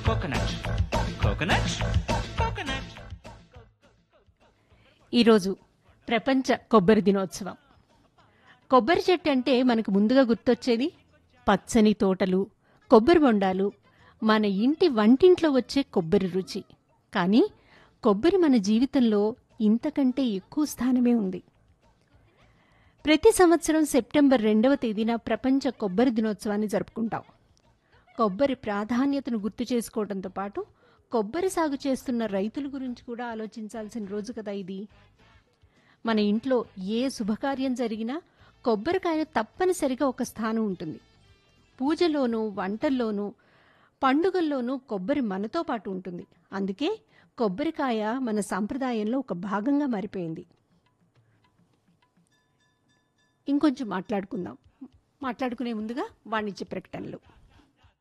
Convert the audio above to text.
coconut coconut coconut ఈరోజు ప్రపంచ కొబ్బరి దినోత్సవం కొబ్బరి చెట్టు అంటే మనకు ముందుగా గుర్తొచ్చేది పచ్చని తోటలు కొబ్బరి బొండాలు మన ఇంటి వంటింట్లో వచ్చే కొబ్బరి రుచి కానీ కొబ్బరి మన జీవితంలో ఇంతకంటే ఎక్కువ స్థానమే ఉంది ప్రతి సంవత్సరం సెప్టెంబర్ రెండవ తేదీన ప్రపంచ కొబ్బరి దినోత్సవాన్ని జరుపుకుంటాం కొబ్బరి ప్రాధాన్యతను గుర్తు చేసుకోవడంతో పాటు కొబ్బరి సాగు చేస్తున్న రైతుల గురించి కూడా ఆలోచించాల్సిన రోజు కదా ఇది మన ఇంట్లో ఏ శుభకార్యం జరిగినా కొబ్బరికాయ తప్పనిసరిగా ఒక స్థానం ఉంటుంది పూజలోనూ వంటల్లోనూ పండుగల్లోనూ కొబ్బరి మనతో పాటు ఉంటుంది అందుకే కొబ్బరికాయ మన సంప్రదాయంలో ఒక భాగంగా మారిపోయింది ఇంకొంచెం మాట్లాడుకుందాం మాట్లాడుకునే ముందుగా వాణిజ్య ప్రకటనలు